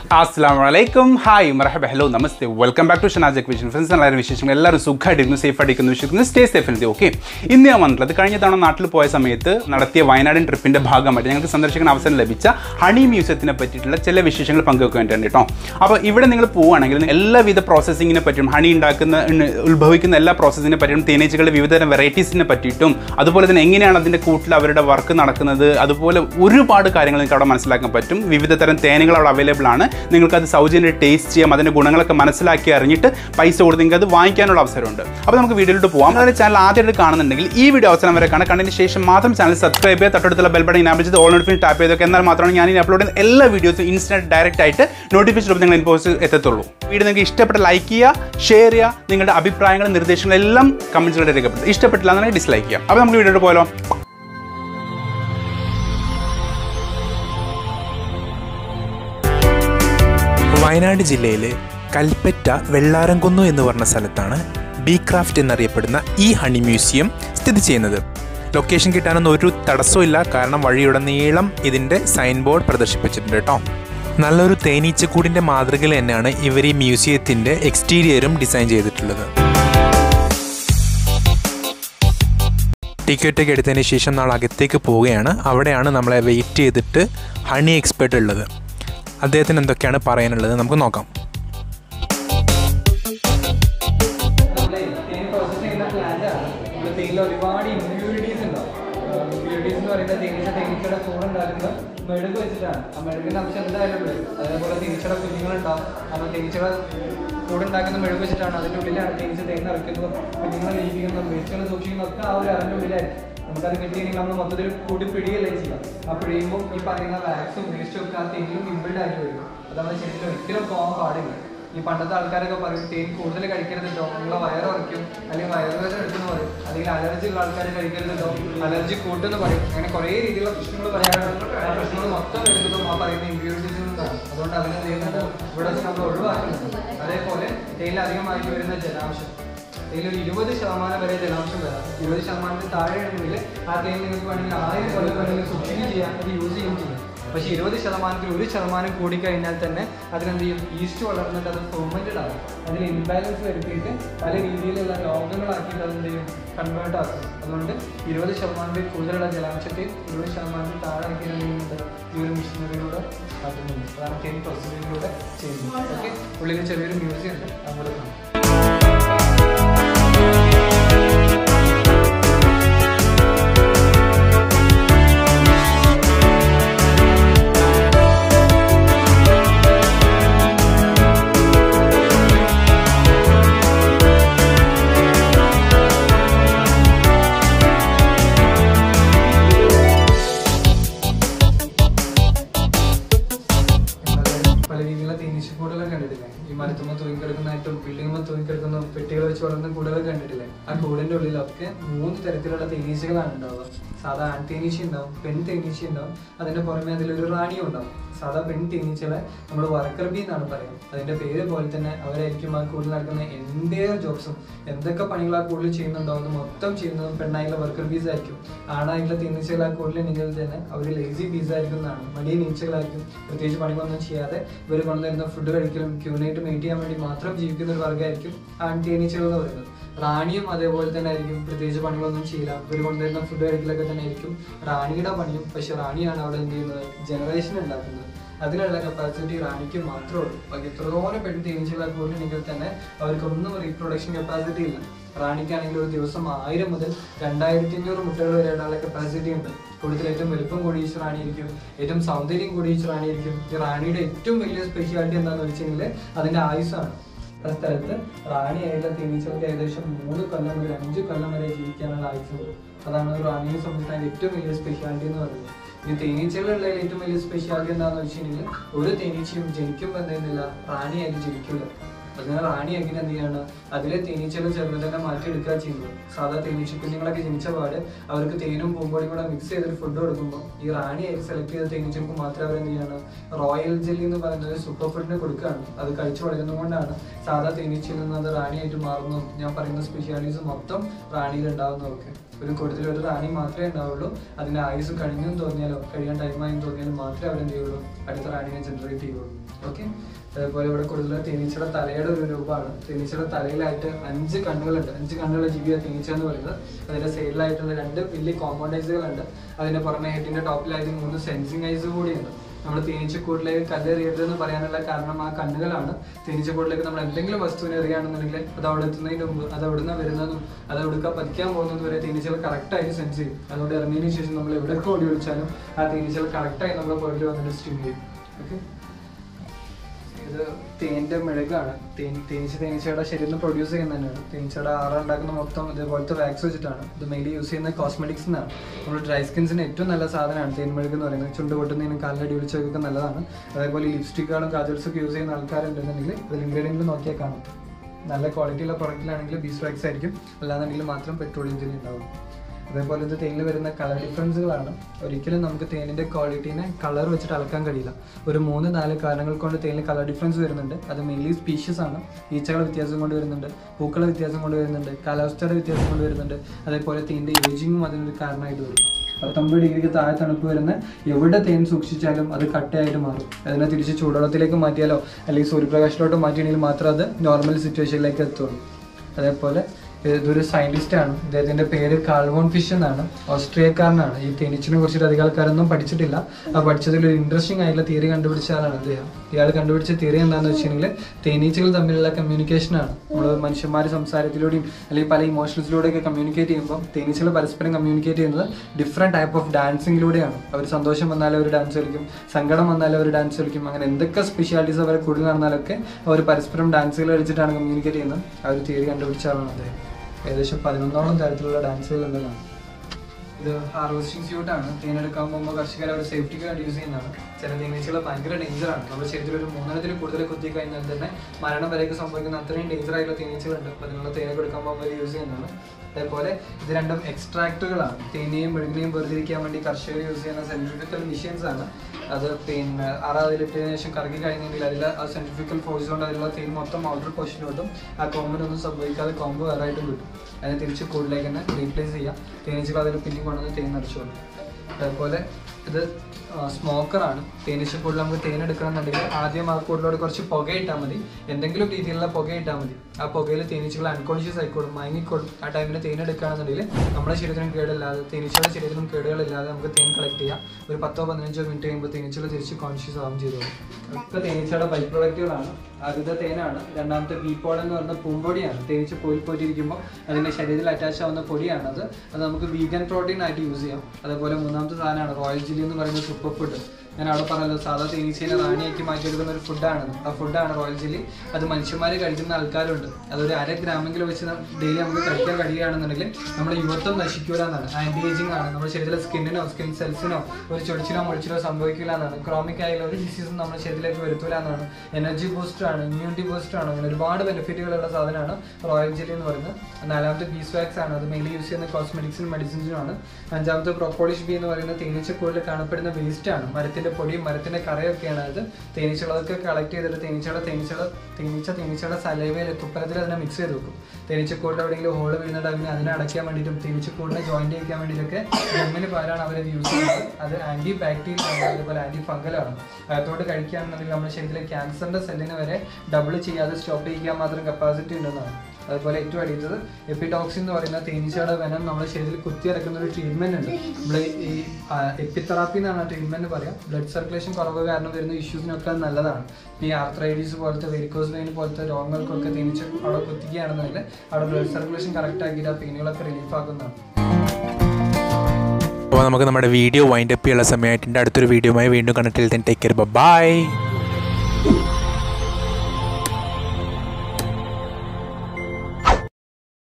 അസ്സാം വലൈക്കും ഹായ് മറഹബ hello namaste welcome back to Shanaj Vision friends എല്ലാവരും വിശേഷങ്ങൾ എല്ലാവരും സുഖമായിട്ടിരുന്നു സേഫ് ആയിട്ടിരിക്കുന്നു വിശ്വസിക്കുന്നു സ്റ്റേ സേഫ് ഹെൽത്തി ഓക്കെ ഇന്ന് ഞാൻ വന്നിട്ടുള്ളത് കഴിഞ്ഞ തവണ നാട്ടിൽ പോയ സമയത്ത് നടത്തിയ വയനാടൻ ട്രിപ്പിൻ്റെ ഭാഗമായിട്ട് ഞങ്ങൾക്ക് സന്ദർശിക്കാൻ അവസരം ലഭിച്ച ഹണി മ്യൂസിയത്തിനെ പറ്റിയിട്ടുള്ള ചില വിശേഷങ്ങൾ പങ്കുവെക്കാൻ വേണ്ടിയിട്ടുണ്ട് കേട്ടോ അപ്പോൾ ഇവിടെ നിങ്ങൾ പോവുകയാണെങ്കിൽ എല്ലാവിധ പ്രോസസ്സിങ്ങിനെ പറ്റിയും ഹണി ഉണ്ടാക്കുന്ന ഉം, ഉത്ഭവിക്കുന്ന എല്ലാ പ്രോസസ്സിനെ പറ്റിയും തേനീച്ചകളുടെ വിവിധ തരം വെറൈറ്റീസിനെ പറ്റിയിട്ടും അതുപോലെ തന്നെ എങ്ങനെയാണ് അതിൻ്റെ കൂട്ടിൽ അവരുടെ വർക്ക് നടക്കുന്നത് അതുപോലെ ഒരുപാട് കാര്യങ്ങൾ നിങ്ങൾക്ക് അവിടെ മനസ്സിലാക്കാൻ പറ്റും വിവിധ തരം തേനുകൾ അവിടെ അവൈലബിൾ ആണ് നിങ്ങൾക്ക് അത് സൗജന്യ ടേസ്റ്റ് ചെയ്യാം അതിൻ്റെ ഗുണങ്ങളൊക്കെ മനസ്സിലാക്കി അറിഞ്ഞിട്ട് പൈസ കൊടുത്ത് നിങ്ങൾക്ക് അത് വാങ്ങിക്കാനുള്ള അവസരമുണ്ട് അപ്പോൾ നമുക്ക് വീഡിയോയിലോട്ട് പോകാം അതായത് ചാനൽ ആദ്യമായിട്ട് കാണുന്നുണ്ടെങ്കിൽ ഈ വീഡിയോ അവസരം വരെ കാണാൻ കണ്ടതിന് ശേഷം മാത്രം ചാനൽ സബ്സ്ക്രൈബ് ചെയ്യുക തൊട്ടടുത്തുള്ള ബെൽ ബട്ടൺ ഇനാബിൾ ചെയ്ത് ഓൾ നോട്ടിഫിക്കേഷൻ ടാപ്പ് ചെയ്തൊക്കെ എന്നാൽ മാത്രമാണ് ഞാൻ ഇനി അപ്ലോഡ് ചെയ്യുന്ന എല്ലാ വീഡിയോസും ഇൻസ്റ്റന്റ് ഡയറക്റ്റ് ആയിട്ട് നോട്ടിഫിക്കേഷൻ രൂപത്തിൽ നിങ്ങൾ ഇൻപോസ് എത്തത്തുള്ളൂ വീഡിയോ നിങ്ങൾക്ക് ഇഷ്ടപ്പെട്ട ലൈക്ക് ചെയ്യുക ഷെയർ ചെയ്യുക നിങ്ങളുടെ അഭിപ്രായങ്ങളും നിർദ്ദേശങ്ങളും എല്ലാം കമൻസിലൂടെ രേഖപ്പെടുത്തുക ഇഷ്ടപ്പെട്ടില്ല എന്നുണ്ടെങ്കിൽ ഡിസ്ലൈക്ക് ചെയ്യാം അപ്പോൾ നമുക്ക് വീഡിയോയിട്ട് പോയാലോ വയനാട് ജില്ലയിലെ കൽപ്പറ്റ വെള്ളാരംകുന്നു എന്ന് പറഞ്ഞ സ്ഥലത്താണ് ബി ക്രാഫ്റ്റ് എന്നറിയപ്പെടുന്ന ഈ ഹണി മ്യൂസിയം സ്ഥിതി ചെയ്യുന്നത് ലൊക്കേഷൻ കിട്ടാനൊന്നും ഒരു തടസ്സമില്ല കാരണം വഴിയുടനീളം ഇതിൻ്റെ സൈൻ ബോർഡ് പ്രദർശിപ്പിച്ചിട്ടുണ്ട് കേട്ടോ നല്ലൊരു തേനീച്ചക്കൂടിൻ്റെ മാതൃകയിൽ തന്നെയാണ് ഇവർ ഈ മ്യൂസിയത്തിൻ്റെ എക്സ്റ്റീരിയറും ഡിസൈൻ ചെയ്തിട്ടുള്ളത് ടിക്കറ്റ് ഒക്കെ എടുത്തതിന് ശേഷം നമ്മൾ അകത്തേക്ക് പോവുകയാണ് അവിടെയാണ് നമ്മളെ വെയിറ്റ് ചെയ്തിട്ട് ഹണി എക്സ്പെർട്ട് ഉള്ളത് അദ്ദേഹത്തിന് എന്തൊക്കെയാണ് പറയാനുള്ളത് നമുക്ക് നോക്കാം നമ്മളെ തേൻ പ്രോസസ് ചെയ്യുന്ന പ്ലാന്റ് ആണ് നമ്മുടെ തേനിൽ ഒരുപാട് ഇമ്പ്യൂരിറ്റീസ് ഉണ്ടാവും ഇമ്പ്യൂരിറ്റീസ് എന്ന് പറയുന്നത് തേനീച്ച തേനീച്ചയുടെ കൂടെ ഉണ്ടാക്കുന്ന മെഴുക് വെച്ചിട്ടാണ് ആ മെഴുകിന്റെ അംശം എന്തായാലും വരും അതേപോലെ തേനീച്ചയുടെ കുഞ്ഞുങ്ങളുണ്ടാവും അപ്പോൾ തേനീച്ചയുടെ കൂടെ ഉണ്ടാക്കുന്ന മെഴുക് വെച്ചിട്ടാണ് അതിൻ്റെ ഉള്ളിലാണ് തേനീച്ച തേൻ നിറയ്ക്കുന്നതും കുഞ്ഞുങ്ങളെ ലയിപ്പിക്കുന്നതും വേസ്റ്റുകൾ സൂക്ഷിക്കുന്നതും ഒക്കെ ആ ഒരു അതിൻ്റെ ഉള്ളിലായിരിക്കും നമുക്കത് കിട്ടിയെങ്കിൽ നമ്മൾ മൊത്തത്തിൽ കൂടി പിടിയല്ലേ ചെയ്യാം ആ പിടിയുമ്പോൾ ഈ പറയുന്ന വാക്സും വേസ്റ്റും ഒക്കെ ആ തേനിലും ഇമ്പിൾഡ് ആയിട്ട് വരും അത് നമ്മുടെ ശരീരത്തിൽ ഒരിക്കലും പോകാൻ പാടില്ല ഈ പണ്ടത്തെ ആൾക്കാരൊക്കെ പറയും തേൻ കൂടുതൽ കഴിക്കരുത് കേട്ടോ നിങ്ങളെ വയറ് കുറയ്ക്കും അല്ലെങ്കിൽ വയറുവേദന എടുക്കുന്നു പറയും അല്ലെങ്കിൽ അലർജി ഉള്ള ആൾക്കാർ കഴിക്കരുത് കേട്ടോ അലർജി കൂട്ടെന്ന് പറയും അങ്ങനെ കുറേ രീതിയിലുള്ള പ്രശ്നങ്ങൾ പറയാറുണ്ട് ആ പ്രശ്നങ്ങൾ മൊത്തം വരുന്നതും ആ പറയുന്ന ഇമ്പ്യൂരിറ്റീസിൽ നിന്നാണ് അതുകൊണ്ട് അതിനെ ചെയ്യുന്നത് ഇവിടെ വെച്ച് നമ്മൾ ഒഴിവാക്കുന്നുണ്ട് അതേപോലെ തേയില അധികമായിട്ട് വരുന്ന ജലാംശം തേയില ഒരു ഇരുപത് ശതമാനം വരെ ജലാംശം വരാം ഇരുപത് ശതമാനത്തിൽ താഴെയാണെങ്കിൽ ആ തേൻ നിങ്ങൾക്ക് വേണമെങ്കിൽ ആയിരം കൊല്ലം വേണമെങ്കിൽ സൂക്ഷിക്കുകയും ചെയ്യാം അത് യൂസ് ചെയ്യുകയും ചെയ്യാം പക്ഷേ ഇരുപത് ശതമാനത്തിൽ ഒരു ശതമാനം കൂടിക്കഴിഞ്ഞാൽ തന്നെ അതിനെന്ത് ചെയ്യും ഈസ്റ്റ് വളർന്നിട്ട് അത് ഫെർമെൻറ്റഡ് ആകും അതിൽ ഇംബാലൻസ് വരുത്തിയിട്ട് പല രീതിയിലുള്ള രോഗങ്ങളാക്കിയിട്ട് അതെന്ത് ചെയ്യും കൺവേർട്ട് ആക്കും അതുകൊണ്ട് ഇരുപത് ശതമാനത്തിൽ കൂടുതലുള്ള ജലാംശത്തെ ഇരുപത് ശതമാനത്തിൽ താഴാക്കി എന്ത് ചെയ്യുന്നുണ്ട് ഈ ഒരു മെഷീനറിയിലൂടെ ആക്കുന്നുണ്ട് അതാണ് തേൻ പ്രോസസ്സിങ്ങിലൂടെ ചെയ്യുന്നത് ഓക്കെ ഉള്ളിൽ ചെറിയൊരു മ്യൂസിയം ഉണ്ട് അങ്ങോട്ട് കാണാം പല രീതിയിലുള്ള തേനീച്ചക്കൂടുകൾ കണ്ടിട്ടില്ലേ ഈ മരത്തുമ്മ തൂങ്ങിക്കിടക്കുന്നതായിട്ടും ബിൽഡിങ്ങുമ്പോൾ തൂങ്ങിക്കിടക്കുന്ന പെട്ടികൾ വെച്ച് വളർന്ന കൂടുകൾ കണ്ടിട്ടില്ലേ ആ കൂടിന്റെ ഉള്ളിലൊക്കെ മൂന്ന് തരത്തിലുള്ള തേനീച്ചകളാണ് ഉണ്ടാവുക സാധാ ആൺ തേനീച്ച ഉണ്ടാവും പെൺ തേനീച്ച ഉണ്ടാവും അതിന്റെ പുറമെ അതിലൊരു റാണിയും ഉണ്ടാവും സാധാ പെൺ തേനീച്ചകളെ നമ്മൾ വർക്കർ ബി എന്നാണ് പറയുക അതിന്റെ പേര് പോലെ തന്നെ അവരായിരിക്കും ആ കൂടുതൽ നടക്കുന്ന എൻ്റെ ജോബ്സും എന്തൊക്കെ പണികൾ ആ കൂടുതൽ ചെയ്യുന്നുണ്ടോ അത് മൊത്തം ചെയ്യുന്നതും പെണ്ണായിട്ടുള്ള വർക്കർ ബീസ് ആയിരിക്കും ആണായിട്ടുള്ള തേനീച്ചകൾ ആ കൂടുതൽ നിങ്ങൾ തന്നെ അവർ ലേസി ബീസ് ആയിരിക്കും എന്നാണ് മടിയ നീച്ചകളായിരിക്കും പ്രത്യേകിച്ച് പണികളൊന്നും ചെയ്യാതെ ഇവർ കൊണ്ടുവരുന്ന ഫുഡ് കഴിക്കലും ക്യൂനായിട്ട് മെയിറ്റ് ചെയ്യാൻ വേണ്ടി മാത്രം ജീവിക്കുന്ന ഒരു വർഗ്ഗമായിരിക്കും ആൺ തേനീച്ചകൾ എന്ന് പറയുന്നത് റാണിയും അതേപോലെ തന്നെ ആയിരിക്കും പ്രത്യേകിച്ച് പണികളൊന്നും ചെയ്യില്ല ഇവർ കൊണ്ടുവരുന്ന ഫുഡ് കഴിക്കലൊക്കെ തന്നെ ആയിരിക്കും റാണിയുടെ പണിയും പക്ഷെ റാണിയാണ് അവിടെ എന്ത് ചെയ്യുന്നത് ജനറേഷൻ ഉണ്ടാക്കുന്നത് അതിനുള്ള കപ്പാസിറ്റി റാണിക്ക് മാത്രമേ ഉള്ളൂ ബാക്കി എത്രത്തോളം പെട്ട് തേനീച്ചകളെ പോയിട്ടുണ്ടെങ്കിൽ തന്നെ അവർക്കൊന്നും റീപ്രൊഡക്ഷൻ കപ്പാസിറ്റി ഇല്ല റാണിക്കാണെങ്കിൽ ഒരു ദിവസം ആയിരം മുതൽ രണ്ടായിരത്തി അഞ്ഞൂറ് മുട്ടകൾ വരെ ഇടാനുള്ള കപ്പാസിറ്റി ഉണ്ട് കൂടുതൽ ഏറ്റവും വലുപ്പം കൂടിയ റാണിയായിരിക്കും ഏറ്റവും സൗന്ദര്യം കൂടിയ റാണിയായിരിക്കും ഈ റാണിയുടെ ഏറ്റവും വലിയ സ്പെഷ്യാലിറ്റി എന്താണെന്ന് വെച്ചിട്ടുണ്ടെങ്കിൽ അതിന്റെ ആയുസ്സാണ് ആ സ്ഥലത്ത് റാണിയായിട്ടുള്ള തേനീച്ചകൾക്ക് ഏകദേശം മൂന്ന് കൊല്ലം മുതൽ അഞ്ച് കൊല്ലം വരെ ജീവിക്കാനുള്ള ആയുസ്സുണ്ട് അതാണ് ഒരു റാണിയെ സംബന്ധിച്ച് അതിന്റെ ഏറ്റവും വലിയ സ്പെഷ്യാലിറ്റി എന്ന് പറയുന്നത് ഈ തേനീച്ചകളുള്ള ഏറ്റവും വലിയ സ്പെഷ്യാലിറ്റി എന്താണെന്ന് വെച്ചിട്ടുണ്ടെങ്കിൽ ഒരു തേനീച്ചയും ജനിക്കുമ്പോൾ എന്ത് ചെയ്യുന്നില്ല റാണിയായിട്ട് ജനിക്കില്ല അതിനാൽ റാണി എങ്ങനെ എന്ത് ചെയ്യാണ് അതിലെ തേനീച്ചകൾ ചെറുത് തന്നെ മാറ്റിയെടുക്കുക ചെയ്യുന്നത് സാധാ തേനീച്ച കുഞ്ഞുങ്ങളൊക്കെ ജനിച്ച പാട് അവർക്ക് തേനും പൂമ്പൊടിയും കൂടെ മിക്സ് ചെയ്തൊരു ഫുഡ് കൊടുക്കുമ്പോൾ ഈ റാണിയായിട്ട് സെലക്ട് ചെയ്ത തേനീച്ചകൾക്ക് മാത്രമേ അവർ എന്ത് ചെയ്യാണ് റോയൽ ജെല്ലി എന്ന് പറയുന്നത് സൂപ്പർ ഫുഡിന് കൊടുക്കുകയാണ് അത് കഴിച്ചു വളരുന്നതുകൊണ്ടാണ് സാധാ തേനീച്ചയിൽ നിന്ന് അത് റാണിയായിട്ട് മാറുന്നതും ഞാൻ പറയുന്ന സ്പെഷ്യാലിറ്റീസ് മൊത്തം റാണിയിൽ ഉണ്ടാകുന്നതൊക്കെ ഒരു കൂട്ടത്തിൽ ഒരു റാണി മാത്രമേ ഉണ്ടാവുള്ളൂ അതിന്റെ ആയുസ് കഴിഞ്ഞെന്ന് തോന്നിയാലോ കഴിയാൻ ടൈമായെന്ന് തോന്നിയാലും മാത്രമേ അവരെന്ത് ചെയ്യുള്ളൂ അടുത്ത റാണിനെ ജനറേറ്റ് ചെയ്യുള്ളൂ ഓക്കെ അതേപോലെ ഇവിടെ കൂടുതൽ തേനീച്ചയുടെ തലയുടെ ഒരു രൂപമാണ് തേനീച്ചയുടെ തലയിലായിട്ട് അഞ്ച് കണ്ണുകളുണ്ട് അഞ്ച് കണ്ണുള്ള ജീവിയാണ് തേനീച്ച എന്ന് പറയുന്നത് അതിന്റെ സൈഡിലായിട്ടുള്ള രണ്ട് വലിയ കോമ്പൗണ്ട് ഐസുകളുണ്ട് അതിന്റെ പുറമെ ഹെഡിന്റെ ടോപ്പിലായിട്ട് മൂന്ന് സെൻസിങ് ഐസ് കൂടിയുണ്ട് നമ്മൾ തേനീച്ചക്കൂട്ടിലേക്ക് കല്ലെറിയരുത് എന്ന് പറയാനുള്ള കാരണം ആ കണ്ണുകളാണ് തേനീച്ചക്കൂട്ടിലേക്ക് നമ്മൾ എന്തെങ്കിലും വസ്തുവിനെ എറിയുകയാണെന്നുണ്ടെങ്കിൽ അത് അവിടെ എത്തുന്നതിന് മുമ്പ് അത് അവിടുന്ന് വരുന്നതും അത് എവിടുക്ക പതിക്കാൻ പോകുന്നതും വരെ തേനീച്ചകൾ കറക്റ്റായി സെൻസ് ചെയ്യും അതുകൊണ്ട് ഇറങ്ങിയതിന് ശേഷം നമ്മൾ എവിടെയൊക്കെ ഓടി വിളിച്ചാലും ആ തേനീച്ചകൾ കറക്റ്റായി നമ്മുടെ പുറകിൽ വന്നിട്ട് സ്റ്റിം ചെയ്യും ഓക്കെ ഇത് തേനിന്റെ മെഴുകാണ് തേൻ തേനീച്ച തേനീച്ചയുടെ ശരീരം പ്രൊഡ്യൂസ് ചെയ്യുന്ന തന്നെയാണ് തേനീച്ചയുടെ ആറ ഉണ്ടാക്കുന്ന മൊത്തം ഇതേപോലത്തെ വാക്സ് വെച്ചിട്ടാണ് ഇത് മെയിൻലി യൂസ് ചെയ്യുന്ന കോസ്മെറ്റിക്സ് എന്നാണ് നമ്മൾ ഡ്രൈ സ്കിൻസിന് ഏറ്റവും നല്ല സാധനമാണ് തേൻ മെഴുക് എന്ന് പറയുന്നത് ചുണ്ട് പൊട്ടുന്നതിനും കാലിലടി ഒഴിച്ചൊക്കെ നല്ലതാണ് അതേപോലെ ലിപ്സ്റ്റിക്കുകളും കാജൽസും ഒക്കെ യൂസ് ചെയ്യുന്ന ആൾക്കാരുണ്ടെന്നുണ്ടെങ്കിൽ അതിൽ ഇൻഗ്രീഡിയൻറ്റ് നോക്കിയാൽ കാണും നല്ല ക്വാളിറ്റിയുള്ള പ്രൊഡക്റ്റിലാണെങ്കിൽ ബീസ് വാക്സ് ആയിരിക്കും അല്ലാന്നുണ്ടെങ്കിൽ മാത്രം പെട്രോളിയം ജെല്ലി ഉണ്ടാവും അതേപോലെ ഇത് തേനിൽ വരുന്ന കളർ ഡിഫറൻസുകളാണ് ഒരിക്കലും നമുക്ക് തേനിന്റെ ക്വാളിറ്റീനെ കളർ വെച്ചിട്ട് അളക്കാൻ കഴിയില്ല ഒരു മൂന്ന് നാല് കാരണങ്ങൾ കൊണ്ട് തേനിൽ കളർ ഡിഫറൻസ് വരുന്നുണ്ട് അത് മെയിൻലി സ്പീഷ്യസ് ആണ് ഈച്ചകളുടെ വ്യത്യാസം കൊണ്ട് വരുന്നുണ്ട് പൂക്കളുടെ വ്യത്യാസം കൊണ്ട് വരുന്നുണ്ട് കാലാവസ്ഥയുടെ വ്യത്യാസം കൊണ്ട് വരുന്നുണ്ട് അതേപോലെ തേനിന്റെ ഏജിങ്ങും അതിനൊരു കാരണമായിട്ട് വരും പത്തൊമ്പത് ഡിഗ്രിക്ക് താഴെ തണുപ്പ് വരുന്ന എവിടെ തേൻ സൂക്ഷിച്ചാലും അത് കട്ടയായിട്ട് മാറും അതിനെ തിരിച്ച് ചൂടുവെള്ളത്തിലേക്ക് മാറ്റിയാലോ അല്ലെങ്കിൽ സൂര്യപ്രകാശത്തിലോട്ട് മാറ്റിയാണെങ്കിൽ മാത്രമേ അത് നോർമൽ സിറ്റുവേഷനിലേക്ക് എത്തുള്ളൂ അതേപോലെ ഇതൊരു സയന്റിസ്റ്റ് ആണ് ഇദ്ദേഹത്തിന്റെ പേര് കാൾവോൺ ഫിഷ് എന്നാണ് ഓസ്ട്രിയക്കാരനാണ് ഈ തേനീച്ചിനെ കുറിച്ചിട്ട് അധികം ആൾക്കാരൊന്നും പഠിച്ചിട്ടില്ല ആ പഠിച്ചതിൽ ഒരു ഇൻട്രസ്റ്റിംഗ് ആയിട്ടുള്ള തിയറി കണ്ടുപിടിച്ച ആളാണ് അദ്ദേഹം ഇയാൾ കണ്ടുപിടിച്ച തിയറി എന്താണെന്ന് വെച്ചിട്ടുണ്ടെങ്കിൽ തേനീച്ചകൾ തമ്മിലുള്ള കമ്മ്യൂണിക്കേഷൻ ആണ് നമ്മൾ മനുഷ്യന്മാർ സംസാരത്തിലൂടെയും അല്ലെങ്കിൽ പല ഇമോഷൻസിലൂടെയൊക്കെ കമ്മ്യൂണിക്കേറ്റ് ചെയ്യുമ്പോൾ തേനീച്ചകൾ പരസ്പരം കമ്മ്യൂണിക്കേറ്റ് ചെയ്യുന്നത് ഡിഫറെൻറ്റ് ടൈപ്പ് ഓഫ് ഡാൻസിങ്ങിലൂടെയാണ് അവർ സന്തോഷം വന്നാൽ അവർ ഡാൻസ് കളിക്കും സങ്കടം വന്നാൽ അവർ ഡാൻസ് കളിക്കും അങ്ങനെ എന്തൊക്കെ സ്പെഷ്യാലിറ്റീസ് അവരെ കൂടുതൽ നടന്നാലൊക്കെ അവർ പരസ്പരം ഡാൻസുകൾ കളിച്ചിട്ടാണ് കമ്മ്യൂണിക്കേറ്റ് ചെയ്യുന്നത് ആ ഒരു തിയറി കണ്ടുപിടിച്ച ആളാണ് അദ്ദേഹം ഏകദേശം പതിനൊന്നോളം തരത്തിലുള്ള ഡാൻസുകൾ ഉള്ളതാണ് ഇത് ഹാർവെസ്റ്റിംഗ് സ്യൂട്ട് ആണ് തേനെടുക്കാൻ പോകുമ്പോൾ കർഷകർ അവർ സേഫ്റ്റിക്ക് വേണ്ടി യൂസ് ചെയ്യുന്നതാണ് ചില തേനീച്ചകൾ ഭയങ്കര ഡേഞ്ചർ ആണ് നമ്മുടെ ശരീരത്തിൽ ഒരു മൂന്നെണ്ണത്തിൽ കൂടുതൽ കുത്തി കഴിഞ്ഞാൽ തന്നെ മരണം വരെയൊക്കെ സംഭവിക്കുന്ന അത്രയും ഡേഞ്ചർ ആയിട്ടുള്ള തേനീച്ചകളുണ്ട് അപ്പോൾ അതിനുള്ള തേനൊക്കെ എടുക്കാൻ പോകുമ്പോൾ യൂസ് ചെയ്യുന്നതാണ് അതേപോലെ ഇത് രണ്ടും എക്സ്ട്രാക്റ്റുകളാണ് തേനെയും മെഴുകിനെയും വേർതിരിക്കാൻ വേണ്ടി കർഷകർ യൂസ് ചെയ്യുന്ന സെൻട്രിഫിക്കൽ മെഷീൻസ് ആണ് അത് പിന്നെ അറാതിലിട്ടതിന് ശേഷം കറക്കി കഴിഞ്ഞെങ്കിൽ അതിൽ ആ സെൻട്രിഫിക്കൽ ഫോഴ്സ് കൊണ്ട് അതിലുള്ള തേൻ മൊത്തം ഔട്ടർ പൊസിഷനിലോട്ടും ആ കോമ്പിനൊന്നും സംഭവിക്കാതെ കോമ്പ് വേറെ ആയിട്ടും കിട്ടും അതിനെ തിരിച്ച് കൂടുതലേക്ക് തന്നെ റീപ്ലേസ് ചെയ്യാം തേനീച്ചകൾ അതിൽ പിന്നെ കൊണ്ടുവന്ന് തേൻ നിറച്ചോളും അതേപോലെ ഇത് സ്മോക്കറാണ് തേനീച്ചക്കൂടിൽ നമുക്ക് തേൻ എടുക്കണമെന്നുണ്ടെങ്കിൽ ആദ്യം ആ കൂടിലോട് കുറച്ച് പുക ഇട്ടാൽ മതി എന്തെങ്കിലും രീതിയിലുള്ള പുക ഇട്ടാൽ മതി ആ പുകയിൽ തേനീച്ചകൾ അൺകോൺഷ്യസ് ആയിക്കോളും മയങ്ങിക്കോളും ആ ടൈമിൽ തേൻ എടുക്കുകയാണെന്നുണ്ടെങ്കിൽ നമ്മുടെ ശരീരത്തിനും കേടില്ലാതെ തേനീച്ചയുടെ ശരീരത്തിനും കേടുകളില്ലാതെ നമുക്ക് തേൻ കളക്ട് ചെയ്യാം ഒരു പത്തോ പതിനഞ്ചോ മിനിറ്റ് കഴിയുമ്പോൾ തേനീച്ചകൾ തിരിച്ച് കോൺഷ്യസ് ആവും ചെയ്തോളും ഒക്കെ തേനീച്ചയുടെ ബൈ പ്രൊഡക്റ്റുകളാണ് ആദ്യത്തെ തേനാണ് രണ്ടാമത്തെ ബീപ്പോൾ എന്ന് പറയുന്ന പൂമ്പൊടിയാണ് തേനീച്ച പോയിൽ പോയിട്ടിരിക്കുമ്പോൾ അതിൻ്റെ ശരീരത്തിൽ അറ്റാച്ച് ആവുന്ന പൊടിയാണത് അത് നമുക്ക് വീഗൻ പ്രോട്ടീൻ ആയിട്ട് യൂസ് ചെയ്യാം അതേപോലെ മൂന്നാമത്തെ സാധനമാണ് റോയൽ ജില്ലി എന്ന് പറയുന്ന സൂപ്പർ ഫുഡ് ഞാൻ അവിടെ പറഞ്ഞല്ലോ സാധാ തേനീച്ചേനെ റാണിയാക്കി മാറ്റിയെടുക്കുന്ന ഒരു ഫുഡാണ് ആ ഫുഡാണ് റോയൽ ജില്ലി അത് മനുഷ്യന്മാർ കഴിക്കുന്ന ആൾക്കാരുണ്ട് അതൊരു അര ഗ്രാമെങ്കിലും വെച്ച് ഡെയിലി നമുക്ക് കഴിക്കാൻ കഴിയുകയാണെന്നുണ്ടെങ്കിൽ നമ്മുടെ യുവത്വം നശിക്കൂല എന്നാണ് ആന്റി ഏജിങ് ആണ് നമ്മുടെ ശരീരത്തിലെ സ്കിന്നിനോ സ്കിൻ സെൽസിനോ ഒരു ചൊടിച്ചിലോ മുളിച്ചിലോ സംഭവിക്കില്ല എന്നാണ് ക്രോമിക് ആയാലും ഒരു ഡിസീസും നമ്മുടെ ശരീരത്തിലേക്ക് വരുത്തൂല എന്നാണ് എനർജി ബൂസ്റ്റർ ആണ് ഇമ്മ്യൂണിറ്റി ബൂസ്റ്റർ ആണ് അങ്ങനെ ഒരുപാട് ബെനിഫിറ്റുകളുള്ള സാധനമാണ് റോയൽ ജെല്ലി എന്ന് പറയുന്നത് നാലാമത്തെ ബീസ് വാക്സ് ആണ് അത് മെയിൻലി യൂസ് ചെയ്യുന്ന കോസ്മെറ്റിക്സിനും മെഡിസിൻസിനും ആണ് അഞ്ചാമത്തെ പ്രൊപ്പോളിഷ് ബി എന്ന് പറയുന്ന തേനീച്ചക്കൂടിൽ കാണപ്പെടുന്ന വേസ്റ്റ് ആണ് മരത്തിന്റെ പൊടിയും മരത്തിന്റെ കറയൊക്കെയാണ് അത് തേനീച്ചകളൊക്കെ കളക്ട് ചെയ്തിട്ട് തേനീച്ചയുടെ തേനീച്ചയുടെ തേനീച്ച തേനീച്ചയുടെ സലൈവയിൽ തുപ്പലത്തിൽ അതിനെ മിക്സ് ചെയ്ത് വെക്കും തേനീച്ചക്കൂടിൽ എവിടെയെങ്കിലും ഹോള് വീഴുന്ന ടൈമിൽ അതിനെ അടയ്ക്കാൻ വേണ്ടിയിട്ടും തേനീച്ചക്കൂടിനെ ജോയിന്റ് ചെയ്യിക്കാൻ വേണ്ടിയിട്ടൊക്കെ ഗമ്മിന് പകരമാണ് അവർ യൂസ് ചെയ്യുന്നത് അത് ആന്റി ബാക്ടീരിയൽ ആണ് അതുപോലെ ആന്റി ഫംഗലാണ് അകത്തോട്ട് കഴിക്കുകയാണെന്നുണ്ടെങ്കിൽ നമ്മുടെ ശരീരത്തിലെ ക്യാൻസറിന്റെ സെല്ലിനെ വരെ ഡബിൾ ചെയ്യാതെ സ്റ്റോപ്പ് ചെയ്യിക്കാൻ മാത്രം കപ്പാസിറ്റി ഉണ്ടെന്നാണ് അതുപോലെ ഏറ്റവും അടിയത്തത് എപ്പിടോക്സിൻ എന്ന് പറയുന്ന തേനീച്ചയുടെ വെനം നമ്മുടെ ശരീരത്തിൽ കുത്തിയിറക്കുന്ന ഒരു ട്രീറ്റ്മെന്റ് ഉണ്ട് നമ്മൾ ഈ എപ്പിതെറാപ്പി എന്നാണ് ട്രീറ്റ്മെന്റ് പറയാം ബ്ലഡ് സർക്കുലേഷൻ കുറവ് കാരണം വരുന്ന ഇഷ്യൂസിനൊക്കെ അത് നല്ലതാണ് ഈ ആർത്രൈറ്റീസ് പോലത്തെ വെരിക്കോസ് വെയിൻ പോലത്തെ രോഗങ്ങൾക്കൊക്കെ തേനീച്ച അവിടെ കുത്തിക്കുകയാണെന്നുണ്ടെങ്കിൽ അവിടെ ബ്ലഡ് സർക്കുലേഷൻ കറക്റ്റ് ആക്കിയിട്ട് ആ പെയിനുകളൊക്കെ റിലീഫ് ആക്കുന്നതാണ് അപ്പോൾ നമുക്ക് നമ്മുടെ വീഡിയോ വൈൻഡപ്പ് ചെയ്യാനുള്ള സമയമായിട്ടുണ്ട് അടുത്തൊരു വീഡിയോയുമായി വീണ്ടും കണ്ടിട്ടിൽ ടേക്ക് കെയർ ബൈ